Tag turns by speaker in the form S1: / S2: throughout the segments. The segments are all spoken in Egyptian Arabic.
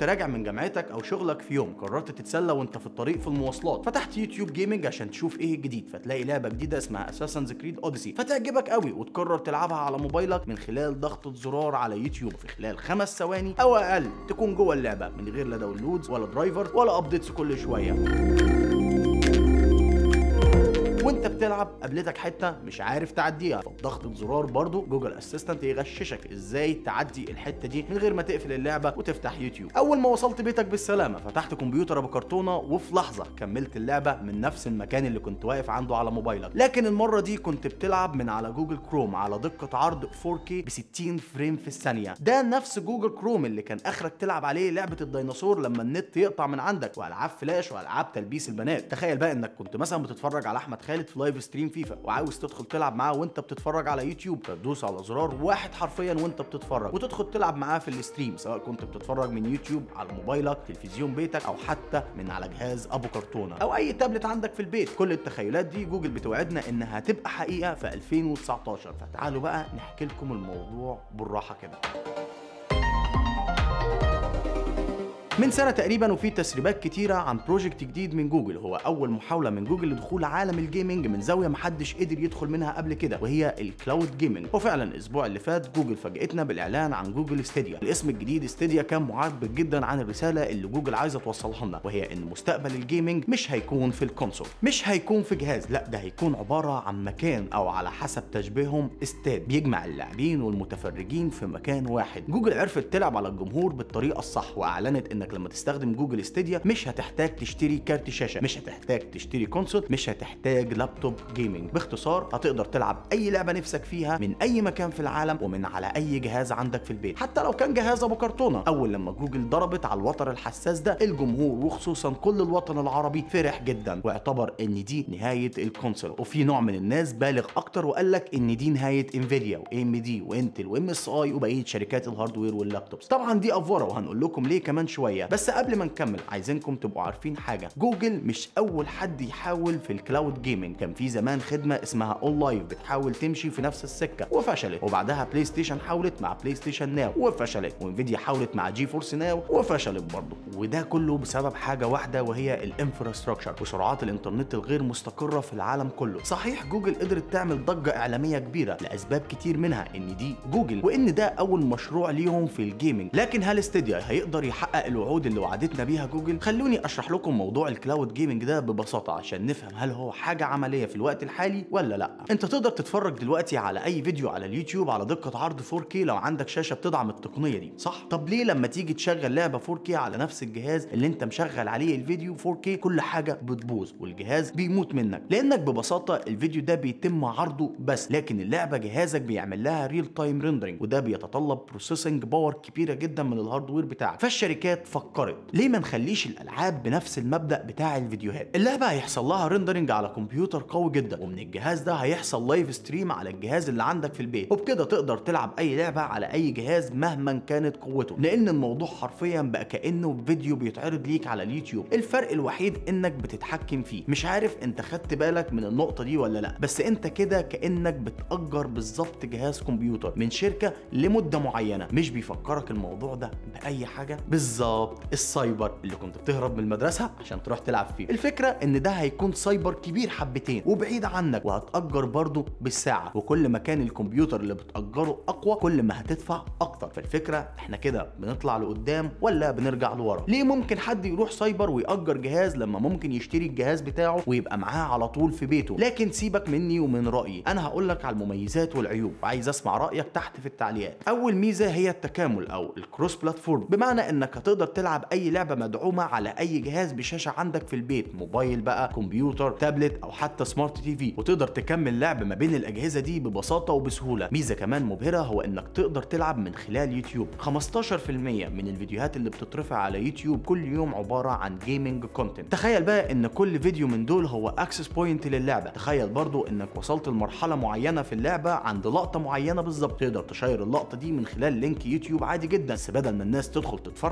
S1: راجع من جامعتك او شغلك في يوم قررت تتسلى وانت في الطريق في المواصلات فتحت يوتيوب جيمنج عشان تشوف ايه الجديد فتلاقي لعبه جديده اسمها اساسنز كريد اوديسي فتعجبك قوي وتقرر تلعبها على موبايلك من خلال ضغطه زرار على يوتيوب في خلال خمس ثواني او اقل تكون جوه اللعبه من غير لا داونلودز ولا درايفر ولا ابديتس كل شويه وانت بتلعب قابلتك حته مش عارف تعديها فبضغطه زرار برضو جوجل اسيستنت يغششك ازاي تعدي الحته دي من غير ما تقفل اللعبه وتفتح يوتيوب اول ما وصلت بيتك بالسلامه فتحت كمبيوتر ابو كرتونه وفي لحظه كملت اللعبه من نفس المكان اللي كنت واقف عنده على موبايلك لكن المره دي كنت بتلعب من على جوجل كروم على دقه عرض 4K ب 60 فريم في الثانيه ده نفس جوجل كروم اللي كان اخرك تلعب عليه لعبه الديناصور لما النت يقطع من عندك والعاب فلاش والعاب تلبيس البنات تخيل بقى انك كنت مثلا بتتفرج على احمد خالد في لايف ستريم فيفا وعاوز تدخل تلعب معاه وانت بتتفرج على يوتيوب فتدوس على زرار واحد حرفيا وانت بتتفرج وتدخل تلعب معاه في الستريم سواء كنت بتتفرج من يوتيوب على موبايلك تلفزيون بيتك او حتى من على جهاز ابو كرتونه او اي تابلت عندك في البيت كل التخيلات دي جوجل بتوعدنا انها هتبقى حقيقه في 2019 فتعالوا بقى نحكي لكم الموضوع بالراحه كده من سنه تقريبا وفي تسريبات كتيره عن بروجكت جديد من جوجل هو اول محاوله من جوجل لدخول عالم الجيمنج من زاويه محدش قدر يدخل منها قبل كده وهي الكلاود جيمنج وفعلا الاسبوع اللي فات جوجل فاجئتنا بالاعلان عن جوجل ستيديا الاسم الجديد ستيديا كان معبر جدا عن الرساله اللي جوجل عايزه توصلها لنا وهي ان مستقبل الجيمنج مش هيكون في الكونسول مش هيكون في جهاز لا ده هيكون عباره عن مكان او على حسب تشبيههم استاد بيجمع اللاعبين والمتفرجين في مكان واحد جوجل عرفت تلعب على الجمهور بالطريقه الصح واعلنت انك لما تستخدم جوجل ستيديا مش هتحتاج تشتري كارت شاشه مش هتحتاج تشتري كونسول مش هتحتاج لابتوب جيمنج باختصار هتقدر تلعب اي لعبه نفسك فيها من اي مكان في العالم ومن على اي جهاز عندك في البيت حتى لو كان جهاز ابو كرتونه اول لما جوجل ضربت على الوتر الحساس ده الجمهور وخصوصا كل الوطن العربي فرح جدا واعتبر ان دي نهايه الكونسول وفي نوع من الناس بالغ اكتر وقال لك ان دي نهايه انفيديا واي ام دي وانتل وام اس اي وبقيه شركات الهاردوير واللابتوبس طبعا دي افوره وهنقول لكم ليه كمان شويه بس قبل ما نكمل عايزينكم تبقوا عارفين حاجه جوجل مش اول حد يحاول في الكلاود جيمنج كان في زمان خدمه اسمها اون لايف بتحاول تمشي في نفس السكه وفشلت وبعدها بلاي ستيشن حاولت مع بلاي ستيشن ناو وفشلت وانفيديا حاولت مع جي فورس ناو وفشلت برضه وده كله بسبب حاجه واحده وهي الانفراستراكشر وسرعات الانترنت الغير مستقره في العالم كله صحيح جوجل قدرت تعمل ضجه اعلاميه كبيره لاسباب كتير منها ان دي جوجل وان ده اول مشروع ليهم في الجيمنج لكن هل استديا هيقدر يحقق الوعود اللي وعدتنا بيها جوجل خلوني اشرح لكم موضوع الكلاود جيمنج ده ببساطه عشان نفهم هل هو حاجه عمليه في الوقت الحالي ولا لا انت تقدر تتفرج دلوقتي على اي فيديو على اليوتيوب على دقه عرض 4K لو عندك شاشه بتدعم التقنيه دي صح طب ليه لما تيجي تشغل لعبه 4K على نفس الجهاز اللي انت مشغل عليه الفيديو 4K كل حاجه بتبوظ والجهاز بيموت منك لانك ببساطه الفيديو ده بيتم عرضه بس لكن اللعبه جهازك بيعمل لها ريل تايم ريندرنج وده بيتطلب بروسيسنج باور كبيره جدا من الهاردوير بتاعك فالشركات فكرت ليه ما نخليش الالعاب بنفس المبدا بتاع الفيديوهات اللعبه هيحصل لها ريندرنج على كمبيوتر قوي جدا ومن الجهاز ده هيحصل لايف ستريم على الجهاز اللي عندك في البيت وبكده تقدر تلعب اي لعبه على اي جهاز مهما كانت قوته لان الموضوع حرفيا بقى كانه فيديو بيتعرض ليك على اليوتيوب الفرق الوحيد انك بتتحكم فيه مش عارف انت خدت بالك من النقطه دي ولا لا بس انت كده كانك بتاجر بالظبط جهاز كمبيوتر من شركه لمده معينه مش بيفكرك الموضوع ده باي حاجه بالظبط السايبر اللي كنت بتهرب من المدرسه عشان تروح تلعب فيه الفكره ان ده هيكون سايبر كبير حبتين وبعيد عنك وهتاجر برضه بالساعه وكل ما كان الكمبيوتر اللي بتاجره اقوى كل ما هتدفع اكتر فالفكره احنا كده بنطلع لقدام ولا بنرجع لورا ليه ممكن حد يروح سايبر ويأجر جهاز لما ممكن يشتري الجهاز بتاعه ويبقى معاه على طول في بيته لكن سيبك مني ومن رأيي انا هقول لك على المميزات والعيوب وعايز اسمع رأيك تحت في التعليقات اول ميزة هي التكامل او الكروس بلاتفورم بمعنى انك هتقدر تلعب اي لعبة مدعومة على اي جهاز بشاشة عندك في البيت موبايل بقى كمبيوتر تابلت او حتى سمارت تي في وتقدر تكمل لعب ما بين الاجهزة دي ببساطة وبسهولة ميزة كمان مبهرة هو انك تقدر تلعب من خلال يوتيوب 15% من الفيديوهات اللي بتترفع على يوتيوب كل يوم عبارة عن جيمنج كونتنت تخيل بقى ان كل فيديو من دول هو اكسس بوينت للعبة تخيل برضو انك وصلت لمرحلة معينة في اللعبة عند لقطة معينة بالظبط تقدر تشير اللقطة دي من خلال لينك يوتيوب عادي جدا بس بدل ما الناس تدخل تتفرج عليك وانت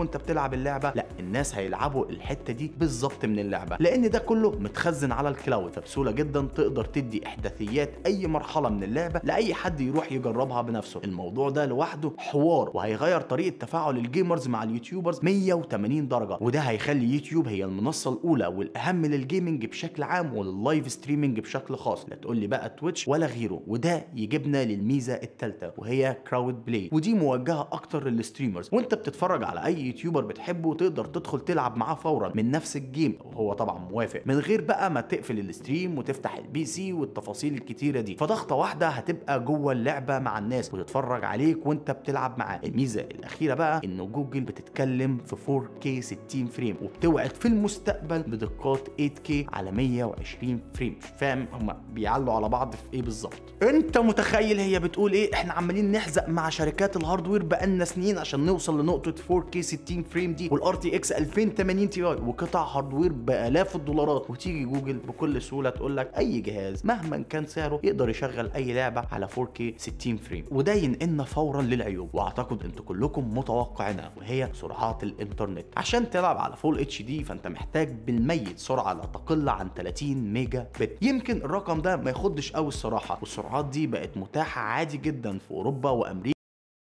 S1: وانت بتلعب اللعبه لا الناس هيلعبوا الحته دي بالظبط من اللعبه لان ده كله متخزن على الكلاود فبسهوله جدا تقدر تدي احداثيات اي مرحله من اللعبه لاي حد يروح يجربها بنفسه الموضوع ده لوحده حوار وهيغير طريقه تفاعل الجيمرز مع اليوتيوبرز 180 درجه وده هيخلي يوتيوب هي المنصه الاولى والاهم للجيمنج بشكل عام ولللايف ستريمنج بشكل خاص لا تقول لي بقى تويتش ولا غيره وده يجيبنا للميزه الثالثه وهي كراود بلاي ودي موجهه اكتر للستريمرز وانت بتتفرج على اي يوتيوبر بتحبه تقدر تدخل تلعب معاه فورا من نفس الجيم وهو طبعا موافق من غير بقى ما تقفل الستريم وتفتح البي سي والتفاصيل الكتيره دي فضغطه واحده هتبقى جوه اللعبه مع الناس وتتفرج عليك وانت بتلعب معاه الميزه الاخيره بقى انه جوجل بتتكلم في 4K 60 فريم وبتوعد في المستقبل بدقات 8K على 120 فريم مش فاهم هما بيعلوا على بعض في ايه بالظبط انت متخيل هي بتقول ايه احنا عمالين نحزق مع شركات الهاردوير بقالنا سنين عشان نوصل لنقطه 4K 60 فريم دي والار تي اكس 2080 تي اي وقطع هاردوير بالاف الدولارات وتيجي جوجل بكل سهوله تقول لك اي جهاز مهما كان سعره يقدر يشغل اي لعبه على 4K 60 فريم وده ينقلنا فورا للعيوب واعتقد انتوا كلكم متوقعينها وهي سرعات الانترنت عشان تلعب على فول اتش دي فانت محتاج بالميت سرعه لا تقل عن 30 ميجا بت يمكن الرقم ده ما يخدش قوي الصراحه والسرعات دي بقت متاحه عادي جدا في اوروبا وامريكا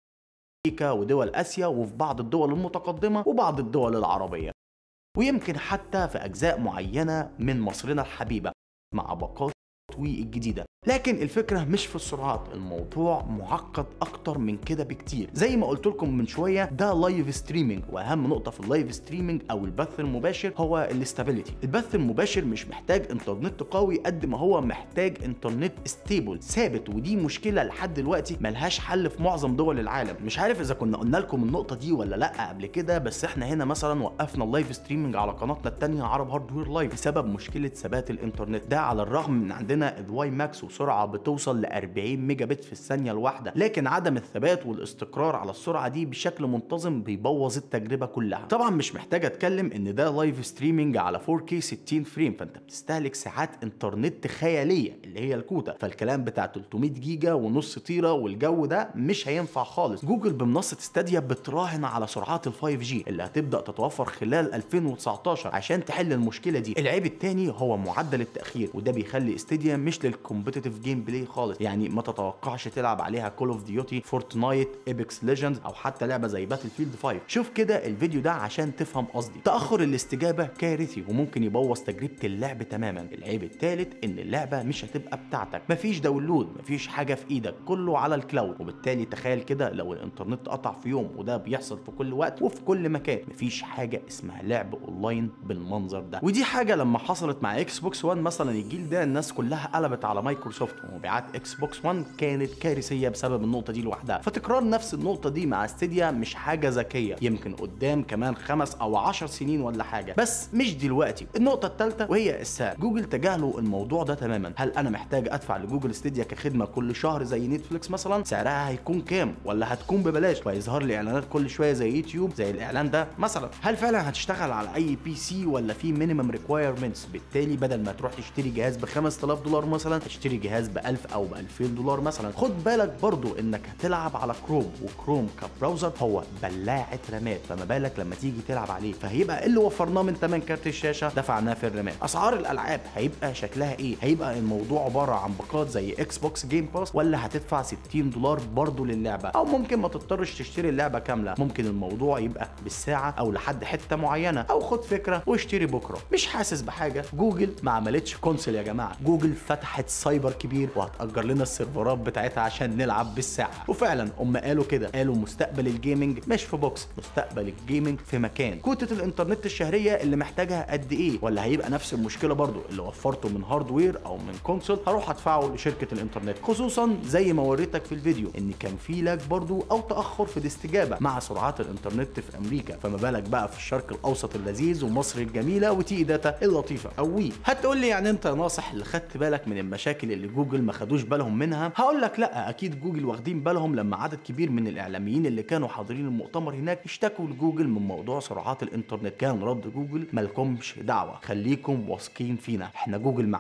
S1: ودول اسيا وفي بعض الدول المتقدمه وبعض الدول العربيه ويمكن حتى في اجزاء معينه من مصرنا الحبيبه مع باقات وي الجديده لكن الفكره مش في السرعات الموضوع معقد اكتر من كده بكتير زي ما قلت لكم من شويه ده لايف ستريمينج واهم نقطه في اللايف ستريمينج او البث المباشر هو الاستابيليتي البث المباشر مش محتاج انترنت قوي قد ما هو محتاج انترنت ستيبل ثابت ودي مشكله لحد دلوقتي ملهاش حل في معظم دول العالم مش عارف اذا كنا قلنا لكم النقطه دي ولا لا قبل كده بس احنا هنا مثلا وقفنا اللايف ستريمينج على قناتنا الثانيه عرب هاردوير لايف بسبب مشكله ثبات الانترنت ده على الرغم من عندنا الواي ماكس وسرعه بتوصل ل 40 ميجا بت في الثانيه الواحده لكن عدم الثبات والاستقرار على السرعه دي بشكل منتظم بيبوظ التجربه كلها طبعا مش محتاج اتكلم ان ده لايف ستريمينج على 4K 60 فريم فانت بتستهلك ساعات انترنت خياليه اللي هي الكوتا فالكلام بتاع 300 جيجا ونص طيره والجو ده مش هينفع خالص جوجل بمنصه استاديا بتراهن على سرعات ال 5G اللي هتبدا تتوفر خلال 2019 عشان تحل المشكله دي العيب التاني هو معدل التاخير وده بيخلي استاديا مش للكومبيتيتيف جيم بلاي خالص يعني ما تتوقعش تلعب عليها كول اوف ديوتي فورتنايت ايبكس ليجندز او حتى لعبه زي باتل فيلد 5 شوف كده الفيديو ده عشان تفهم قصدي تاخر الاستجابه كارثي وممكن يبوظ تجربه اللعب تماما العيب الثالث ان اللعبه مش هتبقى بتاعتك مفيش داونلود مفيش حاجه في ايدك كله على الكلاود وبالتالي تخيل كده لو الانترنت قطع في يوم وده بيحصل في كل وقت وفي كل مكان مفيش حاجه اسمها لعب اونلاين بالمنظر ده ودي حاجه لما حصلت مع اكس بوكس 1 مثلا الجيل ده الناس كلها قلبت على مايكروسوفت ومبيعات اكس بوكس 1 كانت كارثيه بسبب النقطه دي لوحدها فتكرار نفس النقطه دي مع ستيديا مش حاجه ذكيه يمكن قدام كمان خمس او عشر سنين ولا حاجه بس مش دلوقتي النقطه الثالثه وهي السعر جوجل تجاهلوا الموضوع ده تماما هل انا محتاج ادفع لجوجل ستيديا كخدمه كل شهر زي نتفليكس مثلا سعرها هيكون كام ولا هتكون ببلاش ويظهر لي اعلانات كل شويه زي يوتيوب زي الاعلان ده مثلا هل فعلا هتشتغل على اي بي سي ولا في مينيمم ريكوايرمنتس بالتالي بدل ما تروح تشتري جهاز ب 5000 دولار مثلا تشتري جهاز ب 1000 او ب 2000 دولار مثلا خد بالك برضو انك هتلعب على كروم وكروم كبراوزر هو بلاعه رامات فما بالك لما تيجي تلعب عليه فهيبقى اللي وفرناه من ثمن كارت الشاشه دفعناه في الرامات اسعار الالعاب هيبقى شكلها ايه هيبقى الموضوع عباره عن باقات زي اكس بوكس جيم باس ولا هتدفع 60 دولار برضو للعبه او ممكن ما تضطرش تشتري اللعبه كامله ممكن الموضوع يبقى بالساعه او لحد حته معينه او خد فكره واشتري بكره مش حاسس بحاجه جوجل ما عملتش كونسل يا جماعه جوجل فتحت سايبر كبير وهتاجر لنا السيرفرات بتاعتها عشان نلعب بالساعه وفعلا هم قالوا كده قالوا مستقبل الجيمنج مش في بوكس مستقبل الجيمنج في مكان كوتة الانترنت الشهريه اللي محتاجها قد ايه ولا هيبقى نفس المشكله برضو اللي وفرته من هاردوير او من كونسول هروح ادفعه لشركه الانترنت خصوصا زي ما وريتك في الفيديو ان كان في لاج برضو او تاخر في الاستجابه مع سرعات الانترنت في امريكا فما بالك بقى في الشرق الاوسط اللذيذ ومصر الجميله وتي داتا اللطيفه او وي هتقول لي يعني انت يا ناصح اللي خدت بالك من المشاكل اللي جوجل ما خدوش بالهم منها هقول لك لا اكيد جوجل واخدين بالهم لما عدد كبير من الاعلاميين اللي كانوا حاضرين المؤتمر هناك اشتكوا لجوجل من موضوع سرعات الانترنت كان رد جوجل مالكمش دعوه خليكم واثقين فينا احنا جوجل معانا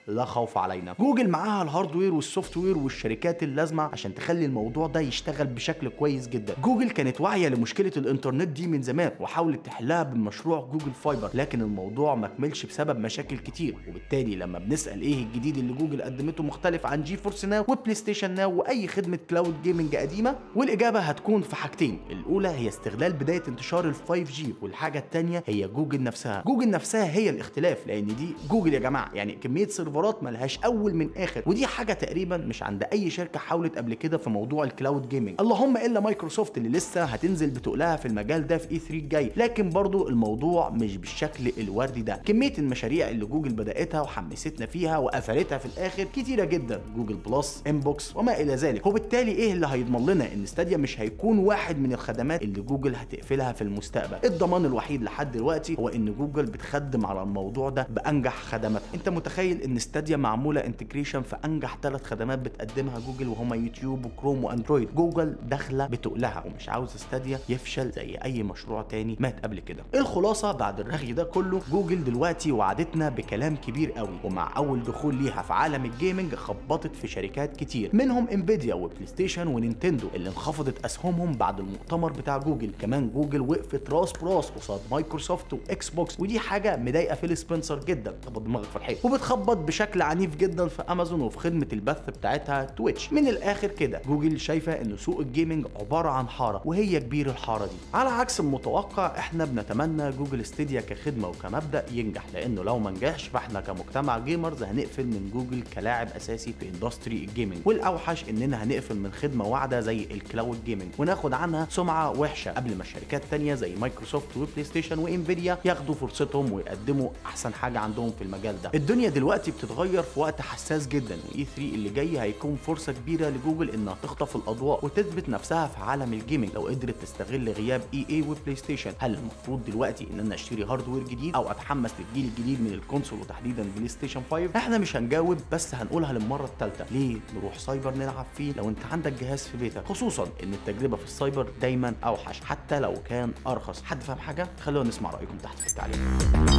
S1: لا خوف علينا جوجل معاها الهاردوير والسوفت وير والشركات اللازمه عشان تخلي الموضوع ده يشتغل بشكل كويس جدا جوجل كانت واعيه لمشكله الانترنت دي من زمان وحاولت تحلها بمشروع جوجل فايبر لكن الموضوع ما كملش بسبب مشاكل كتير وبالتالي لما بنسال ايه الجديد اللي جوجل قدمته مختلف عن جي فورس ناو وبلاي ستيشن ناو واي خدمه كلاود جيمنج قديمه والاجابه هتكون في حاجتين الاولى هي استغلال بدايه انتشار ال 5 جي والحاجه الثانيه هي جوجل نفسها جوجل نفسها هي الاختلاف لان دي جوجل يا جماعه يعني كميه سيرفرات ملهاش اول من اخر ودي حاجه تقريبا مش عند اي شركه حاولت قبل كده في موضوع الكلاود جيمنج اللهم الا مايكروسوفت اللي لسه هتنزل بتقلها في المجال ده في اي 3 الجاي لكن برضو الموضوع مش بالشكل الوردي ده كميه المشاريع اللي جوجل بداتها وحمستنا فيها وقفلتها في الاخر كتيره جدا جوجل بلس انبوكس وما الى ذلك وبالتالي ايه اللي هيضمن لنا ان ستاديا مش هيكون واحد من الخدمات اللي جوجل هتقفلها في المستقبل الضمان الوحيد لحد دلوقتي هو ان جوجل بتخدم على الموضوع ده بانجح خدماتها انت متخيل ان ستاديا معموله انتجريشن في انجح ثلاث خدمات بتقدمها جوجل وهما يوتيوب وكروم واندرويد جوجل داخله بتقلها ومش عاوز ستاديا يفشل زي اي مشروع تاني مات قبل كده الخلاصه بعد الرغي ده كله جوجل دلوقتي وعدتنا بكلام كبير قوي ومع اول دخول ليها في عالم الجيمنج خبطت في شركات كتير منهم انفيديا وبلاي ستيشن ونينتندو اللي انخفضت اسهمهم بعد المؤتمر بتاع جوجل كمان جوجل وقفت راس براس قصاد مايكروسوفت واكس بوكس ودي حاجه مضايقه فيل سبنسر جدا تخبط دماغك في الحيط وبتخبط بشكل عنيف جدا في امازون وفي خدمه البث بتاعتها تويتش من الاخر كده جوجل شايفه ان سوق الجيمنج عباره عن حاره وهي كبير الحاره دي على عكس المتوقع احنا بنتمنى جوجل ستيديا كخدمه وكمبدا ينجح لانه لو ما نجحش فاحنا كمجتمع جيمرز هنقفل من جوجل كلاعب اساسي في اندستري الجيمنج والاوحش اننا هنقفل من خدمه واعده زي الكلاود جيمنج وناخد عنها سمعه وحشه قبل ما الشركات تانية زي مايكروسوفت وبلاي ستيشن وانفيديا ياخدوا فرصتهم ويقدموا احسن حاجه عندهم في المجال ده الدنيا دلوقتي بتتغير في وقت حساس جدا واي 3 اللي جاي هيكون فرصه كبيره لجوجل انها تخطف الاضواء وتثبت نفسها في عالم الجيمنج لو قدرت تستغل غياب اي اي وبلاي ستيشن هل المفروض دلوقتي ان انا اشتري هاردوير جديد او اتحمس للجيل الجديد من الكونسول وتحديدا بلاي ستيشن 5 احنا مش هنجاوب بس هنقولها للمره الثالثه ليه نروح سايبر نلعب فيه لو انت عندك جهاز في بيتك خصوصا ان التجربه في السايبر دايما اوحش حتى لو كان ارخص حد فاهم حاجه خلونا نسمع رايكم تحت في التعليق